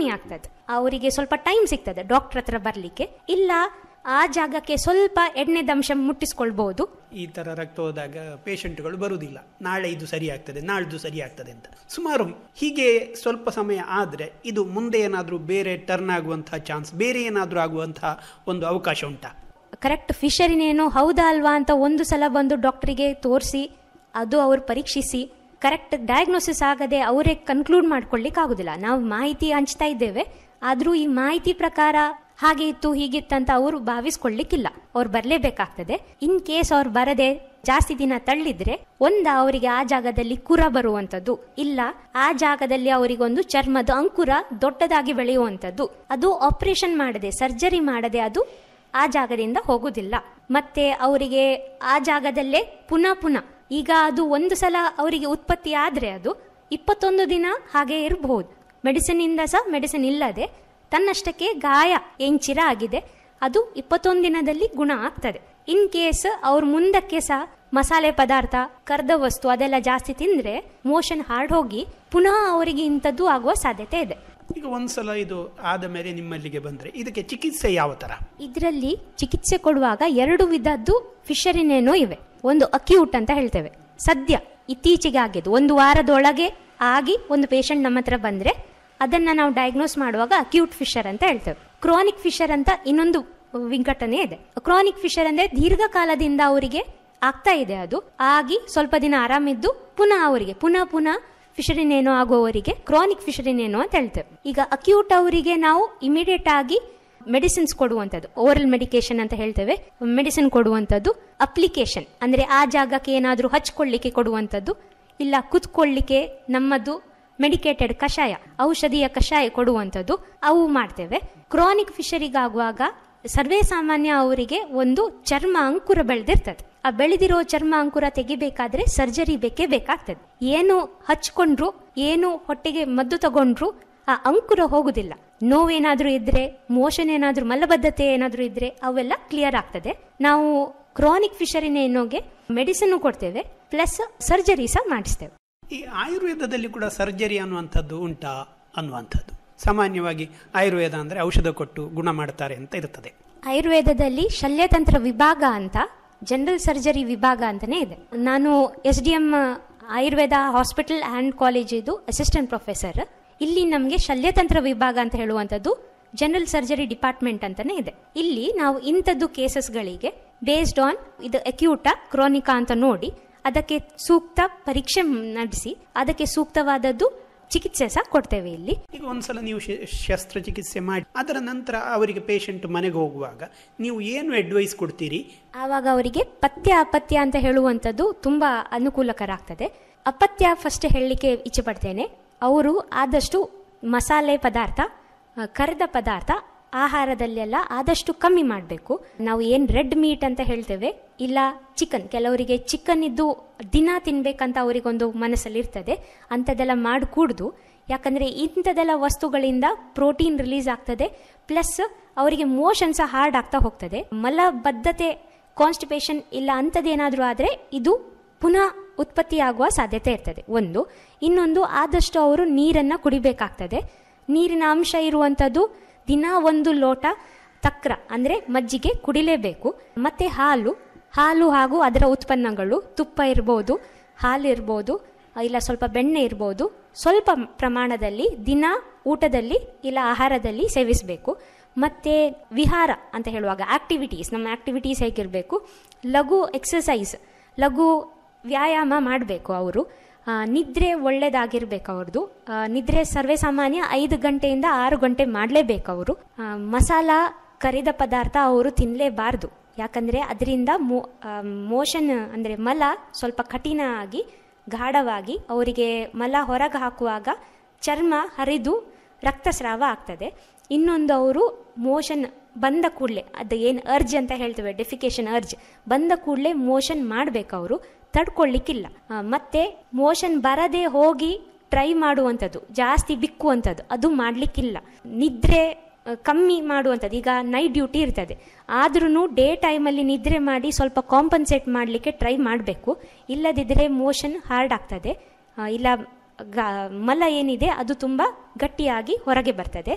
ಆಗ್ತದೆ ಅವರಿಗೆ ಸ್ವಲ್ಪ ಟೈಮ್ ಸಿಗ್ತದೆ ಡಾಕ್ಟರ್ ಹತ್ರ ಬರಲಿಕ್ಕೆ ಇಲ್ಲ ಆ ಜಾಗಕ್ಕೆ ಸ್ವಲ್ಪ ಎಣ್ಣೆದಂಶ ಮುಟ್ಟಿಸ್ಕೊಳ್ಬಹುದು ಈ ತರ ರಕ್ತ ಹೋದಾಗ ಪೇಷಂಟ್ಗಳು ಬರುವುದಿಲ್ಲ ನಾಳೆ ಇದು ಸರಿ ಆಗ್ತದೆ ನಾಳ್ದು ಸರಿ ಆಗ್ತದೆ ಅಂತ ಸುಮಾರು ಹೀಗೆ ಸ್ವಲ್ಪ ಸಮಯ ಆದ್ರೆ ಇದು ಮುಂದೆ ಏನಾದರೂ ಬೇರೆ ಟರ್ನ್ ಆಗುವಂತಹ ಚಾನ್ಸ್ ಬೇರೆ ಏನಾದರೂ ಆಗುವಂತಹ ಒಂದು ಅವಕಾಶ ಉಂಟಾ ಕರೆಕ್ಟ್ ಫಿಶರಿನೇನೋ ಹೌದಾ ಅಲ್ವಾ ಅಂತ ಒಂದು ಸಲ ಬಂದು ಡಾಕ್ಟರಿಗೆ ತೋರಿಸಿ ಅದು ಅವ್ರು ಪರೀಕ್ಷಿಸಿ ಕರೆಕ್ಟ್ ಡಯಾಗ್ನೋಸಿಸ್ ಆಗದೆ ಅವರೇ ಕನ್ಕ್ಲೂಡ್ ಮಾಡ್ಕೊಳ್ಳಿಕ್ಕೆ ಆಗುದಿಲ್ಲ ನಾವು ಮಾಹಿತಿ ಹಂಚ್ತಾ ಇದ್ದೇವೆ ಆದರೂ ಈ ಮಾಹಿತಿ ಪ್ರಕಾರ ಹಾಗೆ ಇತ್ತು ಹೀಗಿತ್ತಂತ ಅವರು ಭಾವಿಸ್ಕೊಳ್ಳಿಕ್ಕಿಲ್ಲ ಅವ್ರು ಬರಲೇಬೇಕಾಗ್ತದೆ ಇನ್ ಕೇಸ್ ಅವ್ರು ಬರದೆ ಜಾಸ್ತಿ ದಿನ ತಳ್ಳಿದ್ರೆ ಒಂದ ಅವರಿಗೆ ಆ ಜಾಗದಲ್ಲಿ ಕುರ ಬರುವಂತದ್ದು ಇಲ್ಲ ಆ ಜಾಗದಲ್ಲಿ ಅವರಿಗೊಂದು ಚರ್ಮದ ಅಂಕುರ ದೊಡ್ಡದಾಗಿ ಬೆಳೆಯುವಂಥದ್ದು ಅದು ಆಪರೇಷನ್ ಮಾಡದೆ ಸರ್ಜರಿ ಮಾಡದೆ ಅದು ಆ ಜಾಗದಿಂದ ಹೋಗುದಿಲ್ಲ ಮತ್ತೆ ಅವರಿಗೆ ಆ ಜಾಗದಲ್ಲೇ ಪುನಃ ಪುನಃ ಈಗ ಅದು ಒಂದು ಸಲ ಅವರಿಗೆ ಉತ್ಪತ್ತಿ ಆದ್ರೆ ಅದು ಇಪ್ಪತ್ತೊಂದು ದಿನ ಹಾಗೆ ಇರಬಹುದು ಮೆಡಿಸಿನ್ ಇಂದ ಸಹ ಮೆಡಿಸಿನ್ ಇಲ್ಲದೆ ತನ್ನಷ್ಟಕ್ಕೆ ಗಾಯ ಏನ್ ಚಿರ ಆಗಿದೆ ಅದು ಇಪ್ಪತ್ತೊಂದು ದಿನದಲ್ಲಿ ಗುಣ ಆಗ್ತದೆ ಇನ್ ಕೇಸ್ ಅವ್ರ ಮುಂದಕ್ಕೆ ಸಹ ಮಸಾಲೆ ಪದಾರ್ಥ ಕರ್ದ ವಸ್ತು ಅದೆಲ್ಲ ಜಾಸ್ತಿ ತಿಂದ್ರೆ ಮೋಷನ್ ಹಾರ್ಡ್ ಹೋಗಿ ಪುನಃ ಅವರಿಗೆ ಇಂಥದ್ದು ಆಗುವ ಸಾಧ್ಯತೆ ಇದೆ ಈಗ ಒಂದ್ಸಲ ಇದು ಆದ ಮೇಲೆ ನಿಮ್ಮಲ್ಲಿಗೆ ಬಂದ್ರೆ ಇದಕ್ಕೆ ಚಿಕಿತ್ಸೆ ಯಾವ ತರ ಇದರಲ್ಲಿ ಚಿಕಿತ್ಸೆ ಕೊಡುವಾಗ ಎರಡು ವಿಧದ್ದು ಫಿಶರಿನೇನೋ ಇವೆ ಒಂದು ಅಕ್ಯೂಟ್ ಅಂತ ಹೇಳ್ತೇವೆ ಸದ್ಯ ಇತ್ತೀಚೆಗೆ ಆಗಿದ್ದು ಒಂದು ವಾರದೊಳಗೆ ಆಗಿ ಒಂದು ಪೇಷಂಟ್ ನಮ್ಮ ಹತ್ರ ಬಂದ್ರೆ ಅದನ್ನ ನಾವು ಡಯಾಗ್ನೋಸ್ ಮಾಡುವಾಗ ಅಕ್ಯೂಟ್ ಫಿಶರ್ ಅಂತ ಹೇಳ್ತೇವೆ ಕ್ರಾನಿಕ್ ಫಿಶರ್ ಅಂತ ಇನ್ನೊಂದು ವಿಂಗಡಣೆ ಇದೆ ಕ್ರಾನಿಕ್ ಫಿಶರ್ ಅಂದ್ರೆ ದೀರ್ಘಕಾಲದಿಂದ ಅವರಿಗೆ ಆಗ್ತಾ ಇದೆ ಅದು ಆಗಿ ಸ್ವಲ್ಪ ದಿನ ಆರಾಮಿದ್ದು ಪುನಃ ಅವರಿಗೆ ಪುನಃ ಪುನಃ ಫಿಶರಿನೇನೋ ಆಗುವವರಿಗೆ ಕ್ರಾನಿಕ್ ಫಿಶರಿನೇನೋ ಅಂತ ಹೇಳ್ತೇವೆ ಈಗ ಅಕ್ಯೂಟ್ ಅವರಿಗೆ ನಾವು ಇಮಿಡಿಯೇಟ್ ಆಗಿ ಮೆಡಿಸಿನ್ಸ್ ಕೊಡುವಂಥದ್ದು ಓರಲ್ ಮೆಡಿಕೇಶನ್ ಅಂತ ಹೇಳ್ತೇವೆ ಮೆಡಿಸಿನ್ ಕೊಡುವಂಥದ್ದು ಅಪ್ಲಿಕೇಶನ್ ಅಂದ್ರೆ ಆ ಜಾಗಕ್ಕೆ ಏನಾದರೂ ಹಚ್ಕೊಳ್ಳಿಕ್ಕೆ ಕೊಡುವಂಥದ್ದು ಇಲ್ಲ ಕುತ್ಕೊಳ್ಳಿಕ್ಕೆ ನಮ್ಮದು ಮೆಡಿಕೇಟೆಡ್ ಕಷಾಯ ಔಷಧಿಯ ಕಷಾಯ ಕೊಡುವಂಥದ್ದು ಅವು ಮಾಡ್ತೇವೆ ಕ್ರಾನಿಕ್ ಫಿಶರಿಗಾಗುವಾಗ ಸರ್ವೇ ಸಾಮಾನ್ಯ ಅವರಿಗೆ ಒಂದು ಚರ್ಮ ಅಂಕುರ ಬೆಳೆದಿರ್ತದೆ ಆ ಬೆಳೆದಿರೋ ಚರ್ಮ ಅಂಕುರ ತೆಗಿಬೇಕಾದ್ರೆ ಸರ್ಜರಿ ಬೇಕೇ ಬೇಕಾಗ್ತದೆ ಏನು ಹಚ್ಕೊಂಡ್ರು ಏನು ಹೊಟ್ಟೆಗೆ ಮದ್ದು ತಗೊಂಡ್ರು ಆ ಅಂಕುರ ಹೋಗುದಿಲ್ಲ ನೋವೇನಾದ್ರೂ ಇದ್ರೆ ಮೋಷನ್ ಏನಾದ್ರೂ ಮಲಬದ್ಧತೆ ಏನಾದ್ರೂ ಇದ್ರೆ ಅವೆಲ್ಲ ಕ್ಲಿಯರ್ ಆಗ್ತದೆ ನಾವು ಕ್ರಾನಿಕ್ ಫಿಶರಿನೇನೋಗೆ ಮೆಡಿಸಿನ್ ಕೊಡ್ತೇವೆ ಪ್ಲಸ್ ಸರ್ಜರಿ ಸಹ ಮಾಡಿಸ್ತೇವೆ ಈ ಆಯುರ್ವೇದದಲ್ಲಿ ಕೂಡ ಸರ್ಜರಿ ಅನ್ನುವಂಥದ್ದು ಉಂಟಾ ಅನ್ನುವಂಥದ್ದು ಸಾಮಾನ್ಯವಾಗಿ ಆಯುರ್ವೇದ ಅಂದ್ರೆ ಔಷಧ ಕೊಟ್ಟು ಗುಣ ಮಾಡ್ತಾರೆ ಅಂತ ಇರ್ತದೆ ಆಯುರ್ವೇದದಲ್ಲಿ ಶಲ್ಯತಂತ್ರ ವಿಭಾಗ ಅಂತ ಜನರಲ್ ಸರ್ಜರಿ ವಿಭಾಗ ಅಂತಾನೆ ಇದೆ ನಾನು S D M Ayurveda hospital and ಕಾಲೇಜಿದು ಅಸಿಸ್ಟೆಂಟ್ ಪ್ರೊಫೆಸರ್ ಇಲ್ಲಿ ನಮಗೆ ಶಲ್ಯತಂತ್ರ ವಿಭಾಗ ಅಂತ ಹೇಳುವಂಥದ್ದು ಜನರಲ್ ಸರ್ಜರಿ ಡಿಪಾರ್ಟ್ಮೆಂಟ್ ಅಂತಾನೆ ಇದೆ ಇಲ್ಲಿ ನಾವು ಇಂಥದ್ದು ಕೇಸಸ್ಗಳಿಗೆ ಬೇಸ್ಡ್ ಆನ್ ಇದು ಅಕ್ಯೂಟಾ ಕ್ರೋನಿಕಾ ಅಂತ ನೋಡಿ ಅದಕ್ಕೆ ಸೂಕ್ತ ಪರೀಕ್ಷೆ ನಡೆಸಿ ಅದಕ್ಕೆ ಸೂಕ್ತವಾದದ್ದು ಚಿಕಿತ್ಸೆ ಸಹ ಕೊಡ್ತೇವೆ ಇಲ್ಲಿ ಈಗ ಒಂದ್ಸಲ ನೀವು ಶ- ಶಸ್ತ್ರಚಿಕಿತ್ಸೆ ಮಾಡಿ ಅದರ ನಂತರ ಅವರಿಗೆ ಪೇಷಂಟ್ ಮನೆಗೆ ಹೋಗುವಾಗ ನೀವು ಏನು ಅಡ್ವೈಸ್ ಕೊಡ್ತೀರಿ ಆವಾಗ ಅವರಿಗೆ ಪಥ್ಯ ಅಪತ್ಯ ಅಂತ ಹೇಳುವಂಥದ್ದು ತುಂಬಾ ಅನುಕೂಲಕರ ಆಗ್ತದೆ ಅಪತ್ಯ ಫಸ್ಟ್ ಹೇಳಲಿಕ್ಕೆ ಇಚ್ಛೆ ಪಡ್ತೇನೆ ಅವರು ಆದಷ್ಟು ಮಸಾಲೆ ಪದಾರ್ಥ ಆ, ಕರೆದ ಪದಾರ್ಥ ಆಹಾರದಲ್ಲೆಲ್ಲ ಆದಷ್ಟು ಕಮ್ಮಿ ಮಾಡಬೇಕು ನಾವು ಏನು ರೆಡ್ ಮೀಟ್ ಅಂತ ಹೇಳ್ತೇವೆ ಇಲ್ಲ ಚಿಕನ್ ಕೆಲವರಿಗೆ ಚಿಕನ್ ಇದ್ದು ದಿನ ತಿನ್ಬೇಕಂತ ಅವರಿಗೊಂದು ಮನಸ್ಸಲ್ಲಿ ಇರ್ತದೆ ಅಂಥದ್ದೆಲ್ಲ ಮಾಡಿ ಕೂಡ್ದು ಯಾಕಂದರೆ ಇಂಥದ್ದೆಲ್ಲ ವಸ್ತುಗಳಿಂದ ಪ್ರೋಟೀನ್ ರಿಲೀಸ್ ಆಗ್ತದೆ ಪ್ಲಸ್ ಅವರಿಗೆ ಮೋಷನ್ ಸಹ ಹಾರ್ಡ್ ಆಗ್ತಾ ಹೋಗ್ತದೆ ಮಲಬದ್ಧತೆ ಕಾನ್ಸ್ಟಿಪೇಷನ್ ಇಲ್ಲ ಅಂಥದ್ದೇನಾದರೂ ಆದರೆ ಇದು ಪುನಃ ಉತ್ಪತ್ತಿಯಾಗುವ ಸಾಧ್ಯತೆ ಇರ್ತದೆ ಒಂದು ಇನ್ನೊಂದು ಆದಷ್ಟು ಅವರು ನೀರನ್ನು ಕುಡಿಬೇಕಾಗ್ತದೆ ನೀರಿನ ಅಂಶ ಇರುವಂಥದ್ದು ದಿನ ಒಂದು ಲೋಟ ತಕ್ರ ಅಂದರೆ ಮಜ್ಜಿಗೆ ಕುಡಿಲೇಬೇಕು ಮತ್ತೆ ಹಾಲು ಹಾಲು ಹಾಗೂ ಅದರ ಉತ್ಪನ್ನಗಳು ತುಪ್ಪ ಇರ್ಬೋದು ಹಾಲು ಇರ್ಬೋದು ಇಲ್ಲ ಸ್ವಲ್ಪ ಬೆಣ್ಣೆ ಇರ್ಬೋದು ಸ್ವಲ್ಪ ಪ್ರಮಾಣದಲ್ಲಿ ದಿನ ಊಟದಲ್ಲಿ ಇಲ್ಲ ಆಹಾರದಲ್ಲಿ ಸೇವಿಸಬೇಕು ಮತ್ತು ವಿಹಾರ ಅಂತ ಹೇಳುವಾಗ ಆಕ್ಟಿವಿಟೀಸ್ ನಮ್ಮ ಆಕ್ಟಿವಿಟೀಸ್ ಹೇಗಿರಬೇಕು ಲಘು ಎಕ್ಸಸೈಸ್ ಲಘು ವ್ಯಾಯಾಮ ಮಾಡಬೇಕು ಅವರು ಆ, ನಿದ್ರೆ ಒಳ್ಳೇದಾಗಿರ್ಬೇಕು ಅವ್ರದ್ದು ಆ, ನಿದ್ರೆ ಸರ್ವೇ ಸಾಮಾನ್ಯ ಐದು ಗಂಟೆಯಿಂದ ಆರು ಗಂಟೆ ಮಾಡಲೇಬೇಕು ಅವರು ಮಸಾಲ ಕರಿದ ಪದಾರ್ಥ ಅವರು ತಿನ್ನಲೇಬಾರ್ದು ಯಾಕಂದರೆ ಅದರಿಂದ ಮೋಷನ್ ಅಂದರೆ ಮಲ ಸ್ವಲ್ಪ ಕಠಿಣ ಆಗಿ ಗಾಢವಾಗಿ ಅವರಿಗೆ ಮಲ ಹೊರಗೆ ಹಾಕುವಾಗ ಚರ್ಮ ಹರಿದು ರಕ್ತಸ್ರಾವ ಆಗ್ತದೆ ಇನ್ನೊಂದು ಅವರು ಮೋಷನ್ ಬಂದ ಕೂಡಲೇ ಅದು ಏನು ಅರ್ಜ್ ಅಂತ ಹೇಳ್ತೇವೆ ಡೆಫಿಕೇಶನ್ ಅರ್ಜ್ ಬಂದ ಕೂಡಲೇ ಮೋಷನ್ ಮಾಡಬೇಕು ಅವರು ತಡ್ಕೊಳ್ಳಿಕ್ಕಿಲ್ಲ ಆ, ಮತ್ತೆ ಮೋಷನ್ ಬರದೆ ಹೋಗಿ ಟ್ರೈ ಮಾಡುವಂಥದ್ದು ಜಾಸ್ತಿ ಬಿಕ್ಕುವಂಥದ್ದು ಅದು ಮಾಡಲಿಕ್ಕಿಲ್ಲ ನಿದ್ರೆ ಆ, ಕಮ್ಮಿ ಮಾಡುವಂಥದ್ದು ಈಗ ನೈಟ್ ಡ್ಯೂಟಿ ಇರ್ತದೆ ಆದ್ರೂ ಡೇ ಟೈಮಲ್ಲಿ ನಿದ್ರೆ ಮಾಡಿ ಸ್ವಲ್ಪ ಕಾಂಪನ್ಸೇಟ್ ಮಾಡಲಿಕ್ಕೆ ಟ್ರೈ ಮಾಡಬೇಕು ಇಲ್ಲದಿದ್ದರೆ ಮೋಷನ್ ಹಾರ್ಡ್ ಆಗ್ತದೆ ಆ, ಇಲ್ಲ ಗ- ಮಲ ಏನಿದೆ ಅದು ತುಂಬ ಗಟ್ಟಿಯಾಗಿ ಹೊರಗೆ ಬರ್ತದೆ